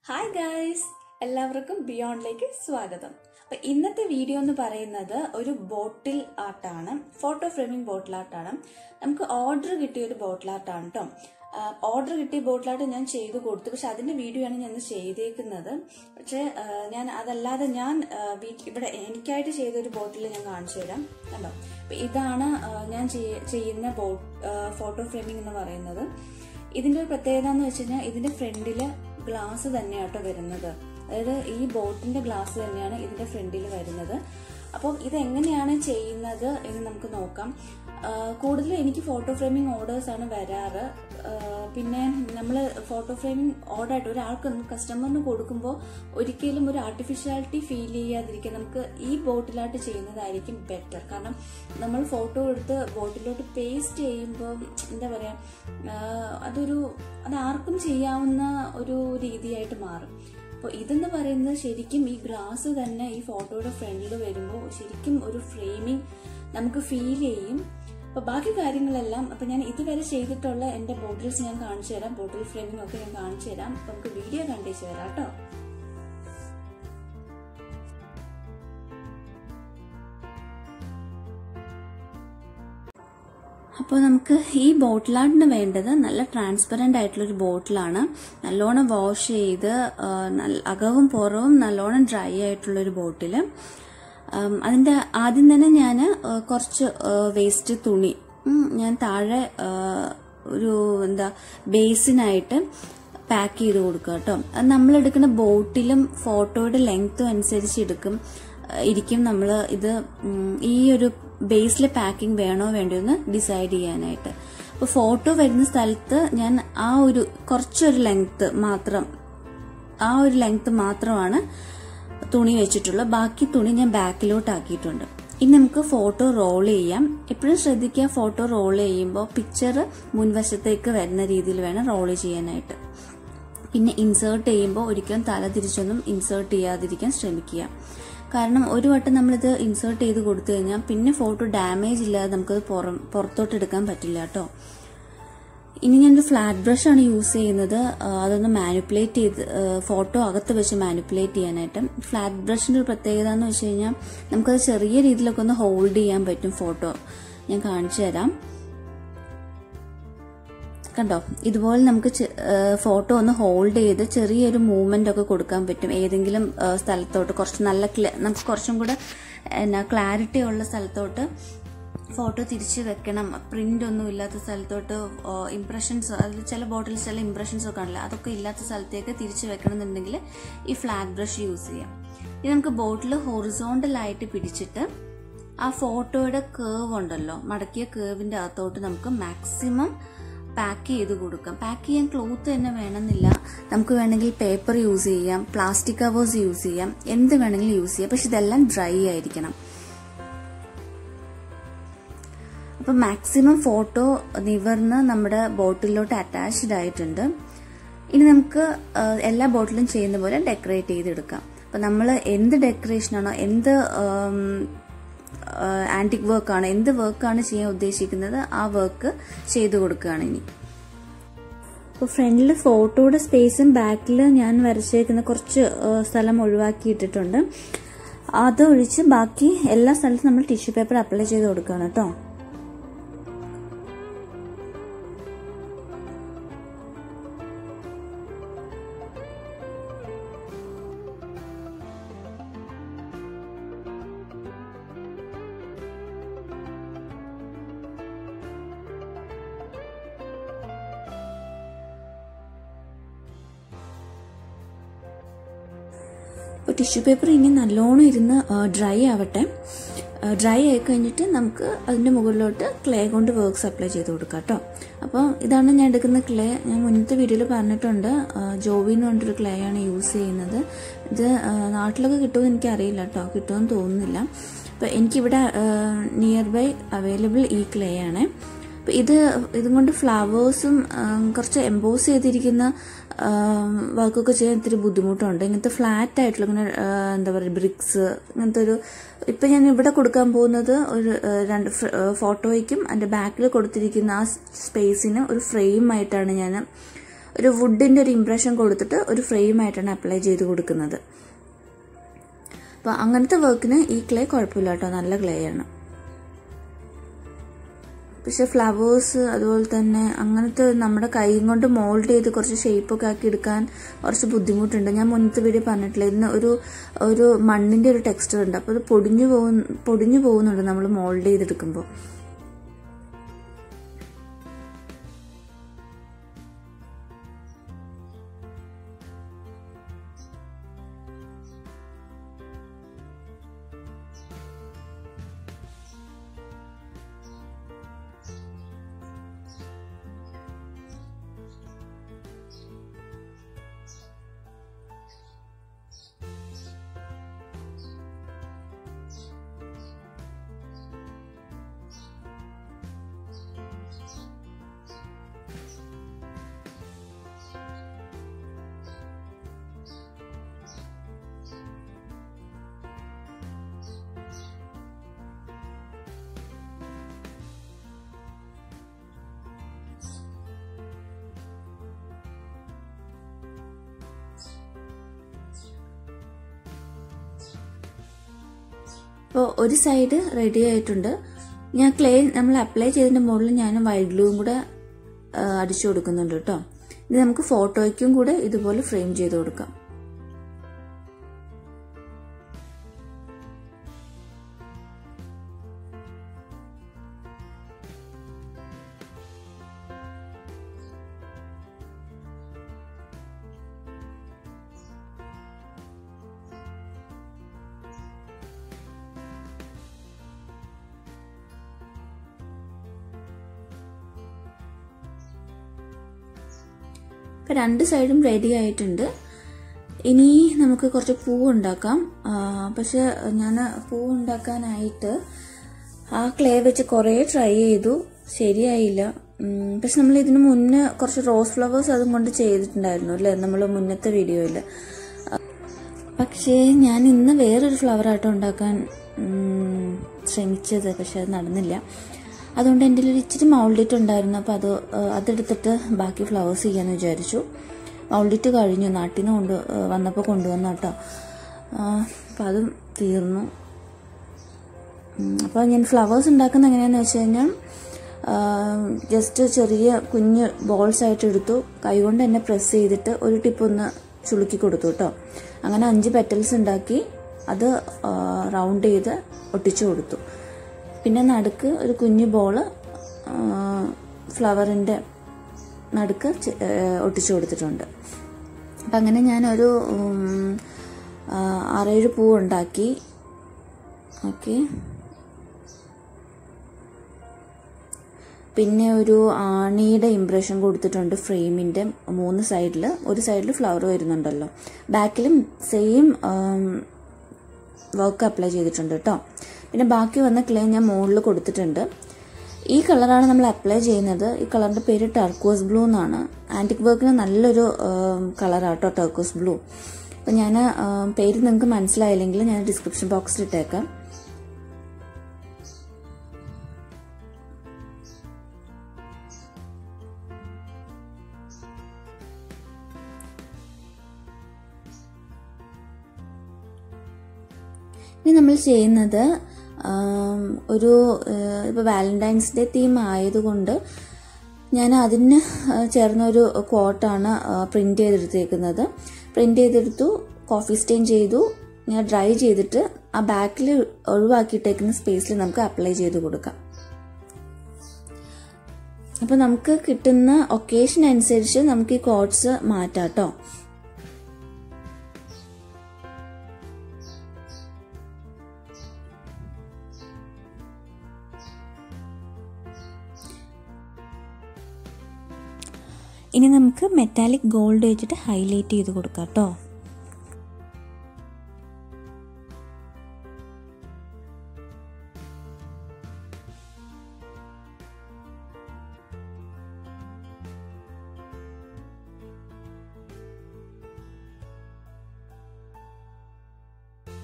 Hi guys എല്ലാവർക്കും ബിയോണ്ടിലേക്ക് സ്വാഗതം അപ്പൊ ഇന്നത്തെ വീഡിയോ എന്ന് പറയുന്നത് ഒരു ബോട്ടിൽ ആർട്ടാണ് ഫോട്ടോ ഫ്രെയിമിംഗ് ബോട്ടിൽ ആർട്ടാണ് നമുക്ക് ഓർഡർ കിട്ടിയ ഒരു ബോട്ടിൽ ആർട്ടാണ് കേട്ടോ ഓർഡർ കിട്ടിയ ബോട്ടിൽ ആർട്ട് ഞാൻ ചെയ്തു കൊടുത്തു പക്ഷെ അതിന്റെ വീഡിയോ ആണ് ഞാൻ ഇന്ന് ചെയ്തേക്കുന്നത് പക്ഷെ ആ, ഞാൻ അതല്ലാതെ ഞാൻ ആ, വീ- ഇവിടെ എനിക്കായിട്ട് ചെയ്ത ഒരു ബോട്ടിൽ ഞാൻ കാണിച്ചു തരാം കണ്ടോ അപ്പൊ ഇതാണ് ആ, ഞാൻ ചെയ്യ- ചെയ്യുന്ന ഫോട്ടോ ഫ്രെയിമിംഗ് എന്ന് പറയുന്നത് ഇതിന്റെ ഒരു പ്രത്യേകത എന്ന് വെച്ച് കഴിഞ്ഞാൽ ഇതിന്റെ ഫ്രണ്ടില് ഗ്ലാസ് തന്നെയാട്ടോ വരുന്നത് അതായത് ഈ ബോട്ടിന്റെ ഗ്ലാസ് തന്നെയാണ് ഇതിന്റെ ഫ്രണ്ടിൽ വരുന്നത് അപ്പോൾ ഇത് എങ്ങനെയാണ് ചെയ്യുന്നത് എന്ന് നമുക്ക് നോക്കാം കൂടുതൽ എനിക്ക് ഫോട്ടോ ഫ്രെയിമിംഗ് ഓർഡേഴ്സ് ആണ് വരാറ് ആ, പിന്നെ നമ്മൾ ഫോട്ടോ ഫ്രെയിമിംഗ് ഓർഡർ ആയിട്ട് ഒരാൾക്ക് കസ്റ്റമറിന് കൊടുക്കുമ്പോൾ ഒരിക്കലും ഒരു ആർട്ടിഫിഷ്യാലിറ്റി ഫീൽ ചെയ്യാതിരിക്കാൻ നമുക്ക് ഈ ബോട്ടിലായിട്ട് ചെയ്യുന്നതായിരിക്കും ബെറ്റർ കാരണം നമ്മൾ ഫോട്ടോ എടുത്ത് ബോട്ടിലോട്ട് പേസ്റ്റ് ചെയ്യുമ്പോൾ എന്താ പറയാ ആ, അതൊരു അത് ആർക്കും ചെയ്യാവുന്ന ഒരു രീതിയായിട്ട് മാറും അപ്പോൾ ഇതെന്ന് പറയുന്നത് ശരിക്കും ഈ ഗ്ലാസ് തന്നെ ഈ ഫോട്ടോയുടെ ഫ്രണ്ടിൽ വരുമ്പോൾ ശരിക്കും ഒരു ഫ്രെയിമിംഗ് നമുക്ക് ഫീൽ ചെയ്യും അപ്പൊ ബാക്കി കാര്യങ്ങളെല്ലാം അപ്പൊ ഞാൻ ഇതുവരെ ചെയ്തിട്ടുള്ള എന്റെ ബോട്ടിൽസ് ഞാൻ കാണിച്ചു തരാം ബോട്ടിൽ ഫ്രെയിമിംഗ് ഒക്കെ ഞാൻ കാണിച്ചു തരാം അപ്പൊ നമുക്ക് വീഡിയോ കണ്ടേച്ച് വരാം കേട്ടോ അപ്പോൾ നമുക്ക് ഈ ബോട്ടിലാട്ടിന് വേണ്ടത് നല്ല ട്രാൻസ്പെറൻ്റ് ആയിട്ടുള്ളൊരു ബോട്ടിലാണ് നല്ലോണം വാഷ് ചെയ്ത് ആ, നല്ല- അകവും പുറവും നല്ലോണം ഡ്രൈ ആയിട്ടുള്ളൊരു ബോട്ടിൽ അതിൻ്റെ ആദ്യം തന്നെ ഞാൻ കുറച്ച് വേസ്റ്റ് തുണി ഉം, ഞാൻ താഴെ ആ, ഒരു എന്താ ബേസിനായിട്ട് പാക്ക് ചെയ്ത് കൊടുക്കുക കേട്ടോ അത് നമ്മൾ എടുക്കുന്ന ബോട്ടിലും ഫോട്ടോയുടെ ലെങ്ത്തും അനുസരിച്ച് എടുക്കും ഏഹ് ഇരിക്കും നമ്മൾ ഇത് ഉം, ഈ ഒരു ബേസിൽ പാക്കിംഗ് വേണോ വേണ്ടയോ എന്ന് ഡിസൈഡ് ചെയ്യാനായിട്ട് അപ്പോൾ ഫോട്ടോ വരുന്ന സ്ഥലത്ത് ഞാൻ ആ ഒരു കുറച്ചൊരു ലെങ്ത്ത് മാത്രം ആ ഒരു ലെങ്ത്ത് മാത്രമാണ് തുണി വെച്ചിട്ടുള്ളത് ബാക്കി തുണി ഞാൻ ബാക്കിലോട്ട് ആക്കിയിട്ടുണ്ട് ഇനി നമുക്ക് ഫോട്ടോ റോൾ ചെയ്യാം എപ്പോഴും ശ്രദ്ധിക്കുക ഫോട്ടോ റോൾ ചെയ്യുമ്പോൾ പിക്ചർ മുൻവശത്തേക്ക് വരുന്ന രീതിയിൽ വേണം റോൾ ചെയ്യാനായിട്ട് പിന്നെ ഇൻസേർട്ട് ചെയ്യുമ്പോൾ ഒരിക്കലും തല തിരിച്ചൊന്നും ഇൻസേർട്ട് ചെയ്യാതിരിക്കാൻ ശ്രമിക്കുക കാരണം ഒരു വട്ടം നമ്മളിത് ഇൻസേർട്ട് ചെയ്ത് കൊടുത്തു കഴിഞ്ഞാൽ പിന്നെ ഫോട്ടോ ഡാമേജ് ഇല്ലാതെ നമുക്കത് പുറം പുറത്തോട്ട് എടുക്കാൻ പറ്റില്ല കേട്ടോ ഇനി ഞാനൊരു ഫ്ലാറ്റ് ബ്രഷ് ആണ് യൂസ് ചെയ്യുന്നത് ആ, അതൊന്ന് മാനിപ്പുലേറ്റ് ചെയ്ത് ഫോട്ടോ അകത്ത് വെച്ച് മാനിപ്പുലേറ്റ് ചെയ്യാനായിട്ട് ഫ്ലാറ്റ് ബ്രഷിന്റെ ഒരു പ്രത്യേകത എന്ന് വെച്ച് കഴിഞ്ഞാൽ നമുക്കത് ചെറിയ രീതിയിലൊക്കെ ഒന്ന് ഹോൾഡ് ചെയ്യാൻ പറ്റും ഫോട്ടോ ഞാൻ കാണിച്ചു തരാം കണ്ടോ ഇതുപോലെ നമുക്ക് ഫോട്ടോ ഒന്ന് ഹോൾഡ് ചെയ്ത് ചെറിയൊരു മൂവ്മെന്റ് ഒക്കെ കൊടുക്കാൻ പറ്റും ഏതെങ്കിലും ആ, സ്ഥലത്തോട്ട് കുറച്ച് നല്ല cla- നമുക്ക് കുറച്ചും കൂടെ എന്നാ ക്ലാരിറ്റി ഉള്ള സ്ഥലത്തോട്ട് ഫോട്ടോ തിരിച്ച് വെക്കണം പ്രിന്റ് ഒന്നും ഇല്ലാത്ത സ്ഥലത്തോട്ട് ഇംപ്രഷൻസ് അതിൽ ചില ബോട്ടിൽ ചില ഇംപ്രഷൻസ് ഒക്കെ ആണല്ലോ അതൊക്കെ ഇല്ലാത്ത സ്ഥലത്തേക്ക് തിരിച്ച് വെക്കണം എന്നുണ്ടെങ്കിൽ ഈ ഫ്ലാറ്റ് ബ്രഷ് യൂസ് ചെയ്യാം ഇനി നമുക്ക് ബോട്ടിൽ ഹൊറിസോണ്ടലായിട്ട് പിടിച്ചിട്ട് ആ ഫോട്ടോയുടെ കേവ് ഉണ്ടല്ലോ മടക്കിയ കേവിന്റെ അകത്തോട്ട് നമുക്ക് മാക്സിമം പാക്ക് ചെയ്ത് കൊടുക്കാം പാക്ക് ചെയ്യാൻ ക്ലോത്ത് തന്നെ വേണമെന്നില്ല നമുക്ക് വേണമെങ്കിൽ പേപ്പർ യൂസ് ചെയ്യാം പ്ലാസ്റ്റിക് കവേഴ്സ് യൂസ് ചെയ്യാം എന്ത് വേണമെങ്കിലും യൂസ് ചെയ്യാം പക്ഷെ ഇതെല്ലാം ഡ്രൈ ആയിരിക്കണം അപ്പൊ മാക്സിമം ഫോട്ടോ നിവർന്ന് നമ്മുടെ ബോട്ടിലോട്ട് അറ്റാച്ച്ഡ് ആയിട്ടുണ്ട് ഇനി നമുക്ക് ആ, എല്ലാ ബോട്ടിലും ചെയ്യുന്ന പോലെ ഡെക്കറേറ്റ് ചെയ്തെടുക്കാം അപ്പൊ നമ്മൾ എന്ത് ഡെക്കറേഷനാണോ എന്ത് ആന്റിക് വർക്കാണ് എന്ത് വർക്കാണ് ചെയ്യാൻ ഉദ്ദേശിക്കുന്നത് ആ വർക്ക് ചെയ്തു കൊടുക്കുകയാണ് ഇനി അപ്പോൾ ഫ്രണ്ടിൽ ഫോട്ടോയുടെ സ്പേസും ബാക്കിൽ ഞാൻ വരച്ചേക്കുന്ന കുറച്ച് ആ, സ്ഥലം ഒഴിവാക്കിയിട്ടിട്ടുണ്ട് അത് ഒഴിച്ച് ബാക്കി എല്ലാ സ്ഥലത്തും നമ്മൾ ടിഷ്യൂ പേപ്പർ അപ്ലൈ ചെയ്ത് കൊടുക്കുകയാണ് കേട്ടോ അപ്പോൾ ടിഷ്യൂ പേപ്പർ ഇനി നല്ലോണം ഇരുന്ന് ഡ്രൈ ആവട്ടെ ഡ്രൈ ആയി കഴിഞ്ഞിട്ട് നമുക്ക് അതിൻ്റെ മുകളിലോട്ട് ക്ലേ കൊണ്ട് വർക്ക്സ് അപ്ലൈ ചെയ്ത് കൊടുക്കാം കേട്ടോ അപ്പോൾ ഇതാണ് ഞാൻ എടുക്കുന്ന ക്ലേ ഞാൻ മുന്നത്തെ വീഡിയോയിൽ പറഞ്ഞിട്ടുണ്ട് ആ, ജോവി എന്ന് പറഞ്ഞിട്ടൊരു ക്ലേ ആണ് യൂസ് ചെയ്യുന്നത് ഇത് ആ, നാട്ടിലൊക്കെ കിട്ടുമെന്ന് എനിക്കറിയില്ല കേട്ടോ കിട്ടുമെന്ന് തോന്നുന്നില്ല അപ്പോൾ എനിക്കിവിടെ നിയർ ബൈ അവൈലബിൾ ഈ ക്ലേ ആണ് അപ്പൊ ഇത് ഇതും കൊണ്ട് ഫ്ലവേഴ്സും കുറച്ച് എംബോസ് ചെയ്തിരിക്കുന്ന വർക്കൊക്കെ ചെയ്യാൻ ഇത്തിരി ബുദ്ധിമുട്ടുണ്ട് ഇങ്ങനത്തെ ഫ്ലാറ്റ് ആയിട്ടുള്ള ഇങ്ങനെ ആ, എന്താ പറയുക ബ്രിക്സ് ഇങ്ങനത്തെ ഒരു ഇപ്പൊ ഞാൻ ഇവിടെ കൊടുക്കാൻ പോകുന്നത് ഒരു ആ, രണ്ട് ഫോട്ടോയ്ക്കും അതിന്റെ ബാക്കിൽ കൊടുത്തിരിക്കുന്ന ആ സ്പേസിന് ഒരു ഫ്രെയിം ആയിട്ടാണ് ഞാൻ ഒരു വുഡിൻ്റെ ഒരു ഇംപ്രഷൻ കൊടുത്തിട്ട് ഒരു ഫ്രെയിമായിട്ടാണ് അപ്ലൈ ചെയ്ത് കൊടുക്കുന്നത് അപ്പോൾ അങ്ങനത്തെ വർക്കിന് ഈ ക്ലേ കുഴപ്പമില്ല കേട്ടോ നല്ല ക്ലേ ആണ് പക്ഷെ ഫ്ലവേഴ്സ് അതുപോലെ തന്നെ അങ്ങനത്തെ നമ്മുടെ കൈ കൊണ്ട് മോൾഡ് ചെയ്ത് കുറച്ച് ഷേപ്പൊക്കെ ആക്കി എടുക്കാൻ കുറച്ച് ബുദ്ധിമുട്ടുണ്ട് ഞാൻ മുന്നത്തെ വീഡിയോ പറഞ്ഞിട്ടില്ല ഇതിന് ഒരു ഒരു മണ്ണിൻ്റെ ഒരു ടെക്സ്ചർ ഉണ്ട് അപ്പോൾ അത് പൊടിഞ്ഞു പോകുന്ന പൊടിഞ്ഞു പോകുന്നുണ്ട് നമ്മൾ മോൾഡ് ചെയ്തെടുക്കുമ്പോൾ അപ്പോൾ ഒരു സൈഡ് റെഡി ആയിട്ടുണ്ട് ഞാൻ ക്ലേ നമ്മൾ അപ്ലൈ ചെയ്തതിൻ്റെ മുകളിൽ ഞാൻ വൈറ്റ് ഗ്ലൂവും കൂടെ അടിച്ചു കൊടുക്കുന്നുണ്ട് കേട്ടോ ഇത് നമുക്ക് ഫോട്ടോയ്ക്കും കൂടെ ഇതുപോലെ ഫ്രെയിം ചെയ്ത് കൊടുക്കാം ഇപ്പം രണ്ട് സൈഡും റെഡി ആയിട്ടുണ്ട് ഇനി നമുക്ക് കുറച്ച് പൂ ഉണ്ടാക്കാം പക്ഷെ ഞാൻ പൂ ഉണ്ടാക്കാനായിട്ട് ആ ക്ലേ വെച്ച് കുറേ ട്രൈ ചെയ്തു ശരിയായില്ല പക്ഷെ നമ്മൾ ഇതിന് മുന്നേ കുറച്ച് റോസ് ഫ്ലവേഴ്സ് അതും കൊണ്ട് ചെയ്തിട്ടുണ്ടായിരുന്നു അല്ലേ നമ്മൾ മുന്നത്തെ വീഡിയോയിൽ പക്ഷേ ഞാൻ ഇന്ന് വേറൊരു ഫ്ലവർ ആയിട്ട് ഉണ്ടാക്കാൻ ശ്രമിച്ചത് പക്ഷെ അത് നടന്നില്ല അതുകൊണ്ട് എൻ്റെ ഒരു ഇച്ചിരി മൗൾഡിറ്റ് ഉണ്ടായിരുന്നു അപ്പോൾ അത് അതെടുത്തിട്ട് ബാക്കി ഫ്ലവേഴ്സ് ചെയ്യാമെന്ന് വിചാരിച്ചു മൗൾഡിറ്റ് കഴിഞ്ഞു നാട്ടിൽ നിന്ന് കൊണ്ട് വന്നപ്പോൾ കൊണ്ടുവന്ന കേട്ടോ അപ്പോൾ അതും തീർന്നു അപ്പോൾ ഞാൻ ഫ്ലവേഴ്സ് ഉണ്ടാക്കുന്ന എങ്ങനെയാണെന്ന് വെച്ച് കഴിഞ്ഞാൽ ജസ്റ്റ് ചെറിയ കുഞ്ഞ് ബോൾസ് ആയിട്ട് എടുത്തു കൈകൊണ്ട് തന്നെ പ്രസ് ചെയ്തിട്ട് ഒരു ടിപ്പ് ഒന്ന് ചുളുക്കി കൊടുത്തു കേട്ടോ അങ്ങനെ അഞ്ച് പെറ്റൽസ് ഉണ്ടാക്കി അത് റൗണ്ട് ചെയ്ത് ഒട്ടിച്ചു കൊടുത്തു പിന്നെ നടുക്ക് ഒരു കുഞ്ഞു ബോള് ഫ്ലവറിൻ്റെ നടുക്ക് ഒട്ടിച്ചു കൊടുത്തിട്ടുണ്ട് അപ്പം അങ്ങനെ ഞാനൊരു ആറേഴ് പൂ ഉണ്ടാക്കി ഓക്കെ പിന്നെ ഒരു ആണിയുടെ ഇംപ്രഷൻ കൊടുത്തിട്ടുണ്ട് ഫ്രെയിമിൻ്റെ മൂന്ന് സൈഡിൽ ഒരു സൈഡിൽ ഫ്ലവർ വരുന്നുണ്ടല്ലോ ബാക്കിലും സെയിം വർക്ക് അപ്ലൈ ചെയ്തിട്ടുണ്ട് കേട്ടോ പിന്നെ ബാക്കി വന്ന ക്ലേ ഞാൻ മുകളിൽ കൊടുത്തിട്ടുണ്ട് ഈ കളറാണ് നമ്മൾ അപ്ലൈ ചെയ്യുന്നത് ഈ കളറിൻ്റെ പേര് ടർക്കോസ് ബ്ലൂ എന്നാണ് ആൻറ്റിക് വർക്കിന് നല്ലൊരു കളറാട്ടോ ടർക്കോസ് ബ്ലൂ അപ്പം ഞാൻ പേര് നിങ്ങൾക്ക് മനസ്സിലായില്ലെങ്കിൽ ഞാൻ ഡിസ്ക്രിപ്ഷൻ ബോക്സിൽ ഇട്ടേക്കാം ഇനി നമ്മൾ ചെയ്യുന്നത് ഒരു ഇപ്പോൾ വാലന്റൈൻസ് ഡേ തീം ആയതുകൊണ്ട് ഞാൻ അതിന് ചേർന്ന ഒരു കോട്ടാണ് പ്രിന്റ് ചെയ്തെടുത്തേക്കുന്നത് പ്രിന്റ് ചെയ്തെടുത്തു കോഫി സ്റ്റെയിൻ ചെയ്തു ഞാൻ ഡ്രൈ ചെയ്തിട്ട് ആ ബാക്കിൽ ഒഴിവാക്കിയിട്ടേക്കുന്ന സ്പേസിൽ നമുക്ക് അപ്ലൈ ചെയ്ത് കൊടുക്കാം അപ്പോൾ നമുക്ക് കിട്ടുന്ന ഒക്കേഷൻ അനുസരിച്ച് നമുക്ക് ഈ കോട്ട്സ് മാറ്റാം കേട്ടോ ഇനി നമുക്ക് മെറ്റാലിക് ഗോൾഡ് വെച്ചിട്ട് ഹൈലൈറ്റ് ചെയ്ത് കൊടുക്കാം കേട്ടോ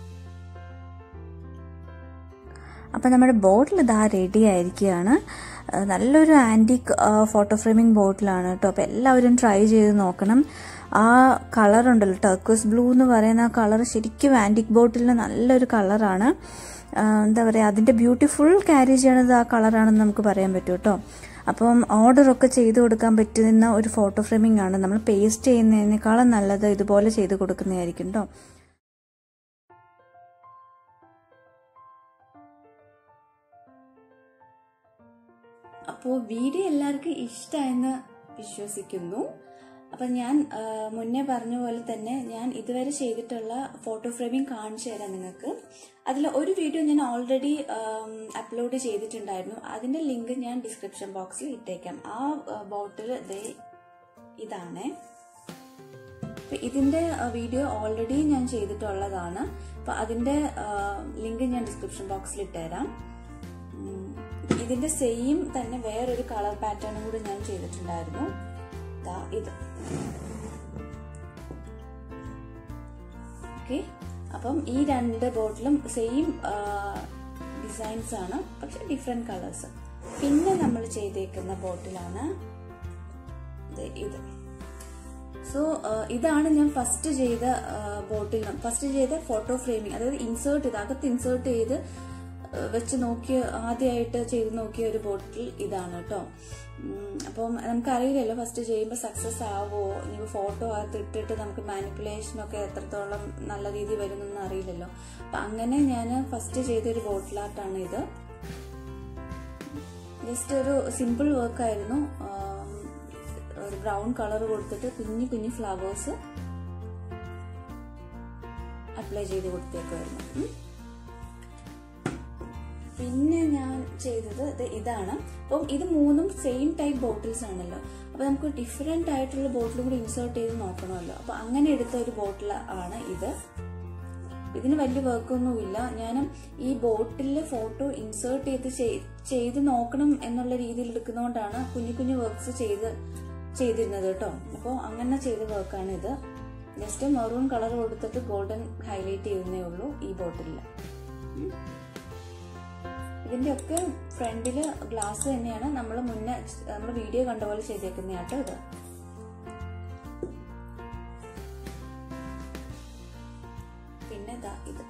അപ്പോൾ നമ്മുടെ ബോട്ടിൽ ഇതാ റെഡി ആയിരിക്കുകയാണ് ആ, നല്ലൊരു ആൻറ്റിക് ഫോട്ടോ ഫ്രെയിമിംഗ് ബോട്ടിലാണ് കേട്ടോ അപ്പോൾ എല്ലാവരും ട്രൈ ചെയ്ത് നോക്കണം ആ കളർ ഉണ്ടല്ലോ ടർക്കോസ് ബ്ലൂ എന്ന് പറയുന്ന ആ കളർ ശരിക്കും ആൻറ്റിക് ബോട്ടിലിന് നല്ലൊരു കളറാണ് എന്താ പറയുക അതിൻ്റെ ബ്യൂട്ടിഫുൾ ക്യാരി ചെയ്യണത് ആ കളറാണെന്ന് നമുക്ക് പറയാൻ പറ്റും കേട്ടോ അപ്പം ഓർഡറൊക്കെ ചെയ്ത് കൊടുക്കാൻ പറ്റുന്ന ഒരു ഫോട്ടോ ഫ്രെയിമിംഗ് ആണ് നമ്മൾ പേസ്റ്റ് ചെയ്യുന്നതിനേക്കാളും നല്ലത് ഇതുപോലെ ചെയ്ത് കൊടുക്കുന്നതായിരിക്കും കേട്ടോ അപ്പോൾ വീഡിയോ എല്ലാവർക്കും ഇഷ്ടമായെന്ന് വിശ്വസിക്കുന്നു അപ്പം ഞാൻ ആ, മുന്നേ പറഞ്ഞ പോലെ തന്നെ ഞാൻ ഇതുവരെ ചെയ്തിട്ടുള്ള ഫോട്ടോ ഫ്രെയിമിംഗ് കാണിച്ചു തരാം നിങ്ങൾക്ക് അതിൽ ഒരു വീഡിയോ ഞാൻ ഓൾറെഡി അപ്ലോഡ് ചെയ്തിട്ടുണ്ടായിരുന്നു അതിന്റെ ലിങ്ക് ഞാൻ ഡിസ്ക്രിപ്ഷൻ ബോക്സിൽ ഇട്ടേക്കാം ആ ബോട്ടിൽ ദേ ഇതാണേ അപ്പൊ ഇതിന്റെ വീഡിയോ ഓൾറെഡി ഞാൻ ചെയ്തിട്ടുള്ളതാണ് അപ്പൊ അതിന്റെ ലിങ്ക് ഞാൻ ഡിസ്ക്രിപ്ഷൻ ബോക്സിൽ ഇട്ടുതരാം ഉം, ഇതിന്റെ സെയിം തന്നെ വേറൊരു കളർ പാറ്റേണും കൂടി ഞാൻ ചെയ്തിട്ടുണ്ടായിരുന്നു ദാ ഇത് ഓക്കെ അപ്പം ഈ രണ്ട് ബോട്ടിലും സെയിം ഡിസൈൻസ് ആണ് പക്ഷെ ഡിഫറെന്റ് കളേഴ്സ് പിന്നെ നമ്മൾ ചെയ്തേക്കുന്ന ബോട്ടിലാണ് ദേ ഇത് സോ ഇതാണ് ഞാൻ ഫസ്റ്റ് ചെയ്ത ബോട്ടിൽ ഫസ്റ്റ് ചെയ്ത ഫോട്ടോ ഫ്രെയിമിങ് അതായത് ഇൻസേർട്ട് ചെയ്ത് അകത്ത് ഇൻസേർട്ട് ചെയ്ത് ആ, വെച്ച് നോക്കിയ ആദ്യമായിട്ട് ചെയ്ത് നോക്കിയ ഒരു ബോട്ടിൽ ഇതാണ് കേട്ടോ ഉം, അപ്പം നമുക്കറിയില്ലല്ലോ ഫസ്റ്റ് ചെയ്യുമ്പോൾ സക്സസ് ആവോ ഇനി ഫോട്ടോ അകത്ത് ഇട്ടിട്ട് നമുക്ക് മാനിപ്പുലേഷനൊക്കെ എത്രത്തോളം നല്ല രീതിയിൽ വരുന്നൊന്നും അറിയില്ലല്ലോ അപ്പം അങ്ങനെ ഞാൻ ഫസ്റ്റ് ചെയ്തൊരു ബോട്ടിൽ ആർട്ടാണ് ഇത് ജസ്റ്റ് ഒരു സിമ്പിൾ വർക്കായിരുന്നു ഒരു ബ്രൗൺ കളർ കൊടുത്തിട്ട് കുഞ്ഞു കുഞ്ഞു ഫ്ലവേഴ്സ് അപ്ലൈ ചെയ്ത് കൊടുത്തേക്കുമായിരുന്നു ഉം. പിന്നെ ഞാൻ ചെയ്തത് ഇത് ഇതാണ് അപ്പം ഇത് മൂന്നും സെയിം ടൈപ്പ് ബോട്ടിൽസ് ആണല്ലോ അപ്പൊ നമുക്ക് ഡിഫറെന്റ് ആയിട്ടുള്ള ബോട്ടിലും കൂടി ഇൻസേർട്ട് ചെയ്ത് നോക്കണമല്ലോ അപ്പൊ അങ്ങനെ എടുത്ത ഒരു ബോട്ടിൽ ആണ് ഇത് ഇതിന് വലിയ വർക്കൊന്നുമില്ല ഞാൻ ഈ ബോട്ടിൽ ഫോട്ടോ ഇൻസേർട്ട് ചെയ്ത് ചെയ്- ചെയ്ത് നോക്കണം എന്നുള്ള രീതിയിൽ എടുക്കുന്നതുകൊണ്ടാണ് കുഞ്ഞു കുഞ്ഞു വർക്ക്സ് ചെയ്ത് ചെയ്തിരുന്നത് കേട്ടോ അപ്പോൾ അങ്ങനെ ചെയ്ത വർക്കാണ് ഇത് ജസ്റ്റ് മെറൂൺ കളർ കൊടുത്തിട്ട് ഗോൾഡൻ ഹൈലൈറ്റ് ചെയ്യുന്നേ ഉള്ളൂ ഈ ബോട്ടിലിൽ ഇതിന്റെ ഒക്കെ ഫ്രണ്ടില് ഗ്ലാസ് തന്നെയാണ് നമ്മൾ മുന്നേ നമ്മൾ വീഡിയോ കണ്ട പോലെ ചെയ്തേക്കുന്നതാട്ടോ ഇത് പിന്നെ ദാ ഇത്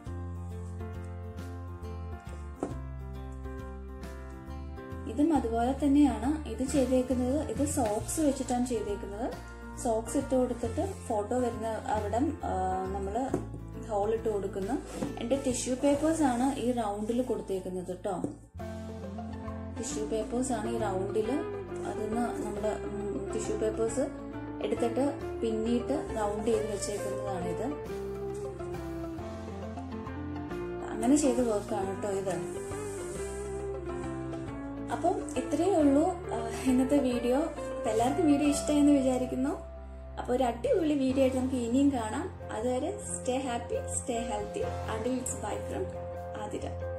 ഇതും അതുപോലെ തന്നെയാണ് ഇത് ചെയ്തേക്കുന്നത് ഇത് സോക്സ് വെച്ചിട്ടാണ് ചെയ്തേക്കുന്നത് സോക്സ് ഇട്ട് കൊടുത്തിട്ട് ഫോട്ടോ വരുന്ന അവിടെ നമ്മൾ ഹോൾ ഇട്ട് കൊടുക്കുന്നു എന്റെ ടിഷ്യൂ പേപ്പേഴ്സ് ആണ് ഈ റൗണ്ടിൽ കൊടുത്തേക്കുന്നത് കേട്ടോ ടിഷ്യൂ പേപ്പേഴ്സ് ആണ് ഈ റൗണ്ടിൽ അതിന്ന് നമ്മുടെ ടിഷ്യൂ പേപ്പേഴ്സ് എടുത്തിട്ട് പിന്നീട്ട് റൗണ്ട് ചെയ്ത് വെച്ചേക്കുന്നതാണിത് അങ്ങനെ ചെയ്ത വർക്കാണ് കേട്ടോ ഇത് അപ്പം ഇത്രയേ ഉള്ളൂ ആ, ഇന്നത്തെ വീഡിയോ അപ്പൊ എല്ലാവർക്കും വീഡിയോ ഇഷ്ടമായെന്ന് വിചാരിക്കുന്നു അപ്പോൾ ഒരു അടിപൊളി വീഡിയോ ആയിട്ട് നമുക്ക് ഇനിയും കാണാം അതുവരെ stay happy stay healthy until it's bye from Athira